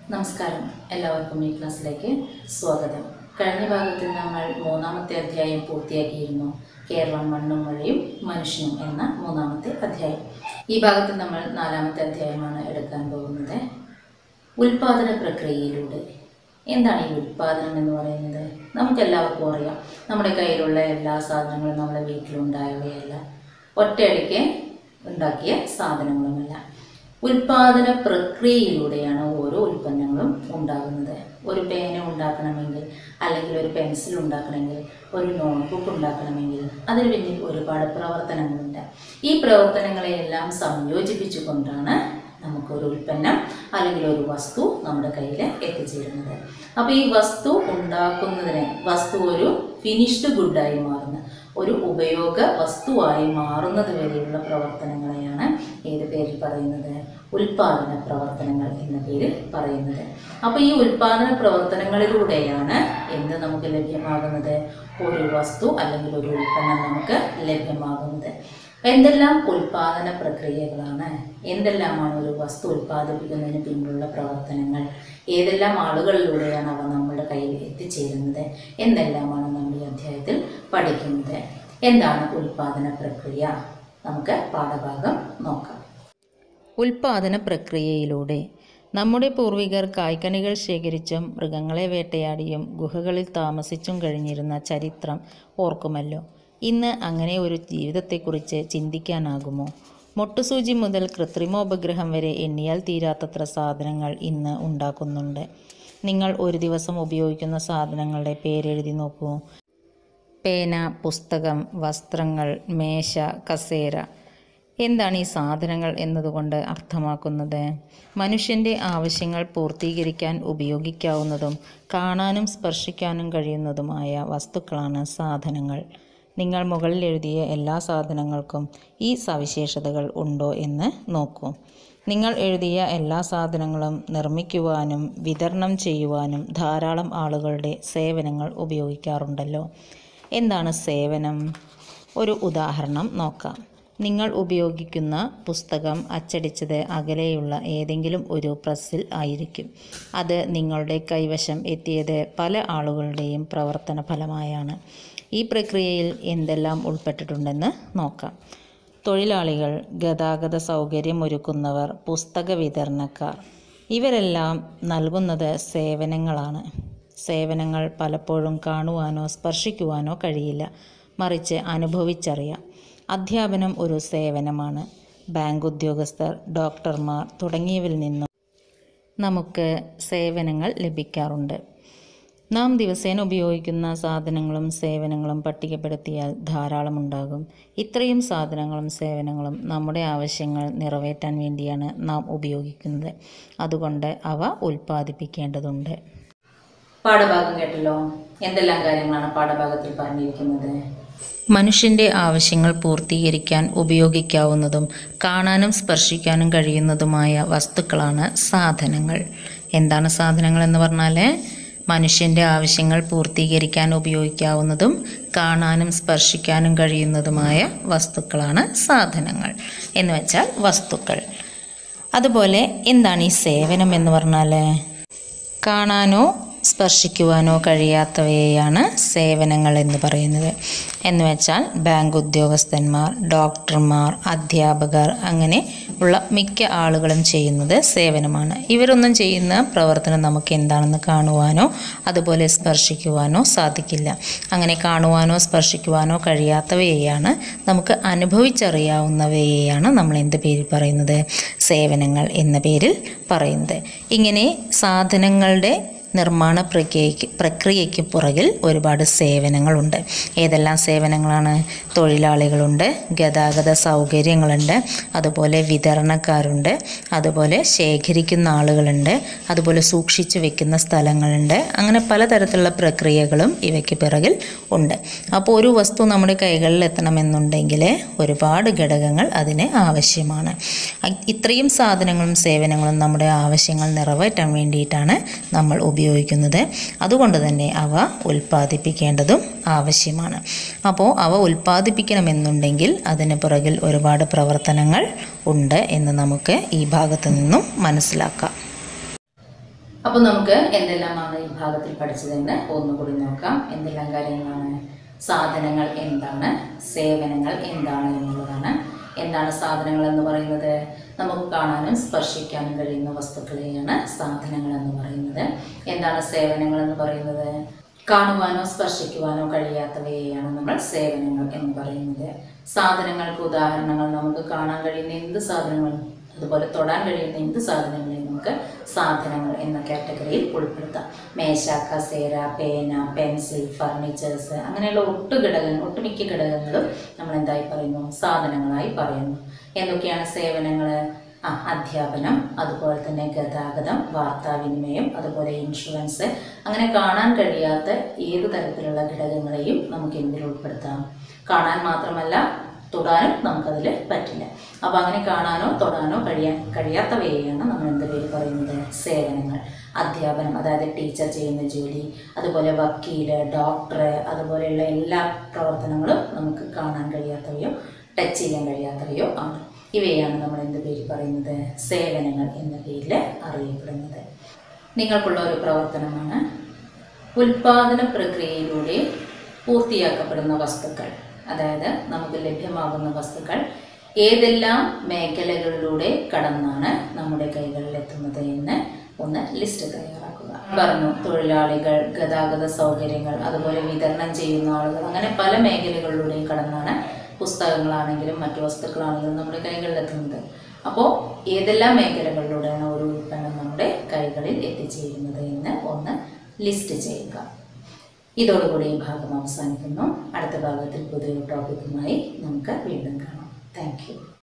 നമസ്കാരം എല്ലാവർക്കും ഈ ക്ലാസ്സിലേക്ക് സ്വാഗതം കഴിഞ്ഞ ഭാഗത്തിൽ നമ്മൾ മൂന്നാമത്തെ അധ്യായം പൂർത്തിയാക്കിയിരുന്നു കേരളം മണ്ണും മഴയും മനുഷ്യനും എന്ന മൂന്നാമത്തെ അധ്യായം ഈ ഭാഗത്തിൽ നമ്മൾ നാലാമത്തെ അധ്യായമാണ് എടുക്കാൻ പോകുന്നത് ഉൽപാദന പ്രക്രിയയിലൂടെ എന്താണ് ഈ ഉൽപാദനം എന്ന് പറയുന്നത് നമുക്കെല്ലാവർക്കും അറിയാം നമ്മുടെ കയ്യിലുള്ള എല്ലാ സാധനങ്ങളും നമ്മുടെ വീട്ടിലുണ്ടായവയല്ല ഒറ്റയടിക്ക് ഉണ്ടാക്കിയ സാധനങ്ങളുമല്ല ഉൽപാദന പ്രക്രിയയിലൂടെയാണ് ഓരോ ഉൽപ്പന്നങ്ങളും ഉണ്ടാകുന്നത് ഒരു പേന ഉണ്ടാക്കണമെങ്കിൽ അല്ലെങ്കിൽ ഒരു പെൻസിൽ ഉണ്ടാക്കണമെങ്കിൽ ഒരു നോട്ട്ബുക്ക് ഉണ്ടാക്കണമെങ്കിൽ അതിന് പിന്നിൽ ഒരുപാട് പ്രവർത്തനങ്ങളുണ്ട് ഈ പ്രവർത്തനങ്ങളെയെല്ലാം സംയോജിപ്പിച്ചുകൊണ്ടാണ് നമുക്കൊരു ഉൽപ്പന്നം അല്ലെങ്കിൽ ഒരു വസ്തു നമ്മുടെ കയ്യിൽ എത്തിച്ചേരുന്നത് അപ്പോൾ ഈ വസ്തു ഉണ്ടാക്കുന്നതിന് വസ്തു ഒരു ഫിനിഷ്ഡ് ഗുഡായി മാറുന്ന ഒരു ഉപയോഗ വസ്തുവായി മാറുന്നത് വരെയുള്ള പ്രവർത്തനങ്ങളെയാണ് ഏത് പേരിൽ പറയുന്നത് ഉൽപാദന പ്രവർത്തനങ്ങൾ എന്ന പേരിൽ പറയുന്നത് അപ്പോൾ ഈ ഉൽപാദന പ്രവർത്തനങ്ങളിലൂടെയാണ് എന്ത് നമുക്ക് ലഭ്യമാകുന്നത് ഒരു വസ്തു അല്ലെങ്കിൽ ഒരു ഉൽപ്പന്നം നമുക്ക് ലഭ്യമാകുന്നത് എന്തെല്ലാം ഉൽപാദന പ്രക്രിയകളാണ് എന്തെല്ലാമാണ് ഒരു വസ്തു ഉൽപ്പാദിപ്പിക്കുന്നതിന് പിന്നിലുള്ള പ്രവർത്തനങ്ങൾ ഏതെല്ലാം ആളുകളിലൂടെയാണ് അവ നമ്മുടെ കയ്യിൽ എത്തിച്ചേരുന്നത് എന്നെല്ലാമാണ് നമ്മൾ ഈ അധ്യായത്തിൽ പഠിക്കുന്നത് എന്താണ് ഉൽപാദന പ്രക്രിയ നമുക്ക് പാഠഭാഗം നോക്കാം ഉൽപാദന പ്രക്രിയയിലൂടെ നമ്മുടെ പൂർവികർ കായ്ക്കണികൾ ശേഖരിച്ചും മൃഗങ്ങളെ വേട്ടയാടിയും ഗുഹകളിൽ താമസിച്ചും കഴിഞ്ഞിരുന്ന ചരിത്രം ഓർക്കുമല്ലോ ഇന്ന് അങ്ങനെ ഒരു ജീവിതത്തെക്കുറിച്ച് ചിന്തിക്കാനാകുമോ മൊട്ടുസൂചി മുതൽ കൃത്രിമോപഗ്രഹം വരെ എണ്ണിയാൽ തീരാത്തത്ര സാധനങ്ങൾ ഇന്ന് ഉണ്ടാക്കുന്നുണ്ട് നിങ്ങൾ ഒരു ദിവസം ഉപയോഗിക്കുന്ന സാധനങ്ങളുടെ പേരെഴുതി നോക്കൂ പേന പുസ്തകം വസ്ത്രങ്ങൾ മേശ കസേര എന്താണ് ഈ സാധനങ്ങൾ എന്നതുകൊണ്ട് അർത്ഥമാക്കുന്നത് മനുഷ്യൻ്റെ ആവശ്യങ്ങൾ പൂർത്തീകരിക്കാൻ ഉപയോഗിക്കാവുന്നതും കാണാനും സ്പർശിക്കാനും കഴിയുന്നതുമായ വസ്തുക്കളാണ് സാധനങ്ങൾ നിങ്ങൾ മുകളിൽ എഴുതിയ എല്ലാ സാധനങ്ങൾക്കും ഈ സവിശേഷതകൾ ഉണ്ടോ എന്ന് നോക്കൂ നിങ്ങൾ എഴുതിയ എല്ലാ സാധനങ്ങളും നിർമ്മിക്കുവാനും വിതരണം ചെയ്യുവാനും ധാരാളം ആളുകളുടെ സേവനങ്ങൾ ഉപയോഗിക്കാറുണ്ടല്ലോ എന്താണ് സേവനം ഒരു ഉദാഹരണം നോക്കാം നിങ്ങൾ ഉപയോഗിക്കുന്ന പുസ്തകം അച്ചടിച്ചത് അകലെയുള്ള ഏതെങ്കിലും ഒരു പ്രസ്സിൽ ആയിരിക്കും അത് നിങ്ങളുടെ കൈവശം എത്തിയത് പല ആളുകളുടെയും പ്രവർത്തന ഫലമായാണ് ഈ പ്രക്രിയയിൽ എന്തെല്ലാം ഉൾപ്പെട്ടിട്ടുണ്ടെന്ന് നോക്കാം തൊഴിലാളികൾ ഗതാഗത സൗകര്യമൊരുക്കുന്നവർ പുസ്തക വിതരണക്കാർ ഇവരെല്ലാം നൽകുന്നത് സേവനങ്ങളാണ് സേവനങ്ങൾ പലപ്പോഴും കാണുവാനോ സ്പർശിക്കുവാനോ കഴിയില്ല മറിച്ച് അനുഭവിച്ചറിയാം അധ്യാപനം ഒരു സേവനമാണ് ബാങ്ക് ഉദ്യോഗസ്ഥർ ഡോക്ടർമാർ തുടങ്ങിയവരിൽ നിന്നും നമുക്ക് സേവനങ്ങൾ ലഭിക്കാറുണ്ട് നാം ദിവസേന ഉപയോഗിക്കുന്ന സാധനങ്ങളും സേവനങ്ങളും പട്ടികപ്പെടുത്തിയാൽ ധാരാളമുണ്ടാകും ഇത്രയും സാധനങ്ങളും സേവനങ്ങളും നമ്മുടെ ആവശ്യങ്ങൾ നിറവേറ്റാൻ വേണ്ടിയാണ് നാം ഉപയോഗിക്കുന്നത് അതുകൊണ്ട് അവ ഉൽപ്പാദിപ്പിക്കേണ്ടതുണ്ട് പാഠഭാഗം കേട്ടല്ലോ എന്തെല്ലാം കാര്യങ്ങളാണ് പാഠഭാഗത്തിൽ പറഞ്ഞിരിക്കുന്നത് മനുഷ്യൻ്റെ ആവശ്യങ്ങൾ പൂർത്തീകരിക്കാൻ ഉപയോഗിക്കാവുന്നതും കാണാനും സ്പർശിക്കാനും കഴിയുന്നതുമായ വസ്തുക്കളാണ് സാധനങ്ങൾ എന്താണ് സാധനങ്ങൾ എന്ന് പറഞ്ഞാൽ മനുഷ്യൻ്റെ ആവശ്യങ്ങൾ പൂർത്തീകരിക്കാൻ ഉപയോഗിക്കാവുന്നതും കാണാനും സ്പർശിക്കാനും കഴിയുന്നതുമായ വസ്തുക്കളാണ് സാധനങ്ങൾ എന്ന് വെച്ചാൽ വസ്തുക്കൾ അതുപോലെ എന്താണ് ഈ സേവനം എന്ന് പറഞ്ഞാൽ കാണാനോ സ്പർശിക്കുവാനോ കഴിയാത്തവയെയാണ് സേവനങ്ങൾ എന്ന് പറയുന്നത് എന്ന് വെച്ചാൽ ബാങ്ക് ഉദ്യോഗസ്ഥന്മാർ ഡോക്ടർമാർ അധ്യാപകർ അങ്ങനെ ഉള്ള മിക്ക ആളുകളും ചെയ്യുന്നത് സേവനമാണ് ഇവരൊന്നും ചെയ്യുന്ന പ്രവർത്തനം നമുക്ക് എന്താണെന്ന് കാണുവാനോ അതുപോലെ സ്പർശിക്കുവാനോ സാധിക്കില്ല അങ്ങനെ കാണുവാനോ സ്പർശിക്കുവാനോ കഴിയാത്തവയെയാണ് നമുക്ക് അനുഭവിച്ചറിയാവുന്നവയെയാണ് നമ്മൾ എന്ത് പേരിൽ പറയുന്നത് സേവനങ്ങൾ എന്ന പേരിൽ പറയുന്നത് ഇങ്ങനെ സാധനങ്ങളുടെ നിർമ്മാണ പ്രക്രിയയ്ക്ക് പ്രക്രിയയ്ക്ക് പുറകിൽ ഒരുപാട് സേവനങ്ങളുണ്ട് ഏതെല്ലാം സേവനങ്ങളാണ് തൊഴിലാളികളുണ്ട് ഗതാഗത സൗകര്യങ്ങളുണ്ട് അതുപോലെ വിതരണക്കാരുണ്ട് അതുപോലെ ശേഖരിക്കുന്ന ആളുകളുണ്ട് അതുപോലെ സൂക്ഷിച്ചു വെക്കുന്ന സ്ഥലങ്ങളുണ്ട് അങ്ങനെ പലതരത്തിലുള്ള പ്രക്രിയകളും ഇവയ്ക്ക് പിറകിൽ ഉണ്ട് അപ്പോൾ ഒരു വസ്തു നമ്മുടെ കൈകളിൽ എത്തണമെന്നുണ്ടെങ്കിൽ ഒരുപാട് ഘടകങ്ങൾ അതിന് ആവശ്യമാണ് അ- ഇത്രയും സാധനങ്ങളും സേവനങ്ങളും നമ്മുടെ ആവശ്യങ്ങൾ നിറവേറ്റാൻ വേണ്ടിയിട്ടാണ് നമ്മൾ ഉപയോഗിക്കുന്നത് അതുകൊണ്ട് തന്നെ അവ ഉൽപ്പാദിപ്പിക്കേണ്ടതും ആവശ്യമാണ് അപ്പോൾ അവ ഉൽപ്പാദിപ്പിക്കണമെന്നുണ്ടെങ്കിൽ അതിന് പുറകിൽ ഒരുപാട് പ്രവർത്തനങ്ങൾ ഉണ്ട് എന്ന് നമുക്ക് ഈ ഭാഗത്തു നിന്നും മനസ്സിലാക്കാം അപ്പോൾ നമുക്ക് എന്തെല്ലാമാണ് ഈ ഭാഗത്തിൽ പഠിച്ചതെന്ന് ഒന്നുകൂടി നോക്കാം എന്തെല്ലാം കാര്യങ്ങളാണ് സാധനങ്ങൾ എന്താണ് സേവനങ്ങൾ എന്താണ് എന്നുള്ളതാണ് എന്താണ് സാധനങ്ങൾ എന്ന് പറയുന്നത് നമുക്ക് കാണാനും സ്പർശിക്കാനും കഴിയുന്ന വസ്തുക്കളെയാണ് സാധനങ്ങൾ എന്ന് പറയുന്നത് എന്താണ് സേവനങ്ങൾ എന്ന് പറയുന്നത് കാണുവാനോ സ്പർശിക്കുവാനോ കഴിയാത്തവയെയാണ് നമ്മൾ സേവനങ്ങൾ എന്ന് പറയുന്നത് സാധനങ്ങൾക്ക് ഉദാഹരണങ്ങൾ നമുക്ക് കാണാൻ കഴിയുന്ന എന്ത് സാധനങ്ങളും അതുപോലെ തൊടാൻ കഴിയുന്ന എന്ത് സാധനങ്ങളെയും നമുക്ക് സാധനങ്ങൾ എന്ന കാറ്റഗറിയിൽ ഉൾപ്പെടുത്താം മേശ കസേര പേന പെൻസിൽ ഫർണിച്ചേഴ്സ് അങ്ങനെയുള്ള ഒട്ടു ഘടകങ്ങൾ ഒട്ടുമിക്ക ഘടകങ്ങളും നമ്മൾ എന്തായി പറയുന്നു സാധനങ്ങളായി പറയുന്നു എന്തൊക്കെയാണ് സേവനങ്ങൾ ആ അധ്യാപനം അതുപോലെ തന്നെ ഗതാഗതം വാർത്താവിനിമയം അതുപോലെ ഇൻഷുറൻസ് അങ്ങനെ കാണാൻ കഴിയാത്ത ഏത് തരത്തിലുള്ള ഘടകങ്ങളെയും നമുക്ക് എന്തിൽ ഉൾപ്പെടുത്താം കാണാൻ മാത്രമല്ല തൊടാനും നമുക്കതിൽ പറ്റില്ല അപ്പോൾ അങ്ങനെ കാണാനോ തൊടാനോ കഴിയാൻ കഴിയാത്തവയെയാണ് നമ്മൾ എന്ത് പേര് പറയുന്നത് സേവനങ്ങൾ അധ്യാപനം അതായത് ടീച്ചർ ചെയ്യുന്ന ജോലി അതുപോലെ വക്കീല് ഡോക്ടർ അതുപോലെയുള്ള എല്ലാ പ്രവർത്തനങ്ങളും നമുക്ക് കാണാൻ കഴിയാത്തവയോ ടച്ച് ചെയ്യാൻ കഴിയാത്തവയോ ആണ് ഇവയാണ് നമ്മൾ എന്ത് പേര് പറയുന്നത് സേവനങ്ങൾ എന്ന പേരിൽ അറിയപ്പെടുന്നത് നിങ്ങൾക്കുള്ള ഒരു പ്രവർത്തനമാണ് ഉൽപാദന പ്രക്രിയയിലൂടെ പൂർത്തിയാക്കപ്പെടുന്ന വസ്തുക്കൾ അതായത് നമുക്ക് ലഭ്യമാകുന്ന വസ്തുക്കൾ ഏതെല്ലാം മേഖലകളിലൂടെ കടന്നാണ് നമ്മുടെ കൈകളിൽ എത്തുന്നത് എന്ന് ഒന്ന് ലിസ്റ്റ് തയ്യാറാക്കുക പറഞ്ഞു തൊഴിലാളികൾ ഗതാഗത സൗകര്യങ്ങൾ അതുപോലെ വിതരണം ചെയ്യുന്ന ആളുകൾ അങ്ങനെ പല മേഖലകളിലൂടെയും കടന്നാണ് പുസ്തകങ്ങളാണെങ്കിലും മറ്റു വസ്തുക്കളാണെങ്കിലും നമ്മുടെ കൈകളിലെത്തുന്നത് അപ്പോൾ ഏതെല്ലാം മേഖലകളിലൂടെയാണ് ഒരു ഉൽപ്പന്നം നമ്മുടെ കൈകളിൽ എത്തിച്ചേരുന്നത് എന്ന് ഒന്ന് ലിസ്റ്റ് ചെയ്യുക ഇതോടുകൂടി ഈ ഭാഗം അവസാനിക്കുന്നു അടുത്ത ഭാഗത്തിൽ പുതിയൊരു ടോപ്പിക്കുമായി നമുക്ക് വീണ്ടും കാണാം താങ്ക്